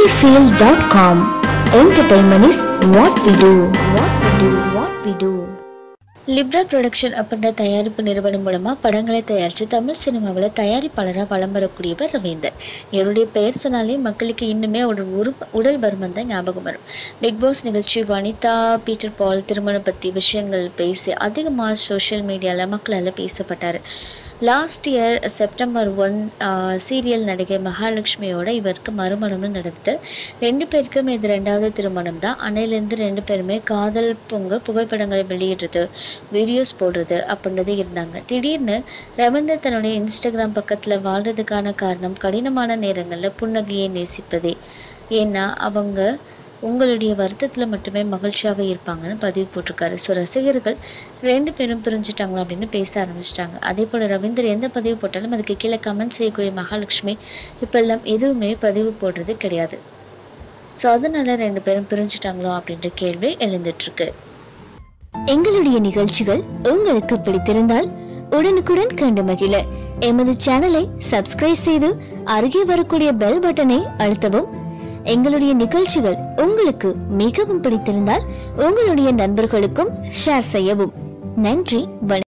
sunnyfield.com. Entertainment is what we do. What we do. What we do. Libra production அப்படின்ற தயாரிப்பு நிறுவனம் மூலமா படங்களை தயாரித்து தமிழ் சினிமாவில் தயாரிப்பாளராக வலம் வரக்கூடியவர் ரவீந்தர் இவருடைய பெயர் சொன்னாலே மக்களுக்கு இன்னுமே ஒரு உரு உடல் பருமன் தான் ஞாபகம் வரும் பிக் பாஸ் நிகழ்ச்சி வனிதா பீட்டர் பால் திருமணம் பற்றி விஷயங்கள் பேசி அதிகமாக சோஷியல் மீடியாவில் மக்களால் பேசப்பட்டார் last year September one serial நடிகை மகாலட்சுமியோட இவருக்கு மறுமணமும் நடந்தது ரெண்டு பேருக்கும் இது ரெண்டாவது திருமணம் தான் அன்னையிலேருந்து ரெண்டு பேருமே காதல் பொங்க புகைப்படங்களை வெளியிடுறது வீடியோஸ் போடுறது அப்படின்றது இருந்தாங்க திடீர்னு ரவீந்தர் தன்னுடைய இன்ஸ்டாகிராம் பக்கத்தில் வாழ்றதுக்கான காரணம் கடினமான நேரங்களில் புன்னகையை நேசிப்பதே ஏன்னா அவங்க உங்களுடைய வருத்தத்தில் மட்டுமே மகிழ்ச்சியாக இருப்பாங்கன்னு பதிவு போட்டிருக்காரு ஸோ ரசிகர்கள் ரெண்டு பேரும் பிரிஞ்சுட்டாங்களா அப்படின்னு பேச ஆரம்பிச்சிட்டாங்க அதே போல் ரவீந்தர் எந்த பதிவு போட்டாலும் அதுக்கு கீழே கமெண்ட் செய்யக்கூடிய மகாலட்சுமி இப்பெல்லாம் எதுவுமே பதிவு போடுறது கிடையாது ஸோ அதனால ரெண்டு பேரும் பிரிஞ்சுட்டாங்களோ அப்படின்ற கேள்வி எழுந்துட்டு எங்களுடைய நிகழ்ச்சிகள் உங்களுக்கு பிடித்திருந்தால் உடனுக்குடன் கண்டு மகிழ எமது சேனலை சப்ஸ்கிரைப் செய்து அருகே வரக்கூடிய பெல் பட்டனை அழுத்தவும் எங்களுடைய நிகழ்ச்சிகள் உங்களுக்கு மிகவும் பிடித்திருந்தால் உங்களுடைய நண்பர்களுக்கும் ஷேர் செய்யவும் நன்றி வணக்கம்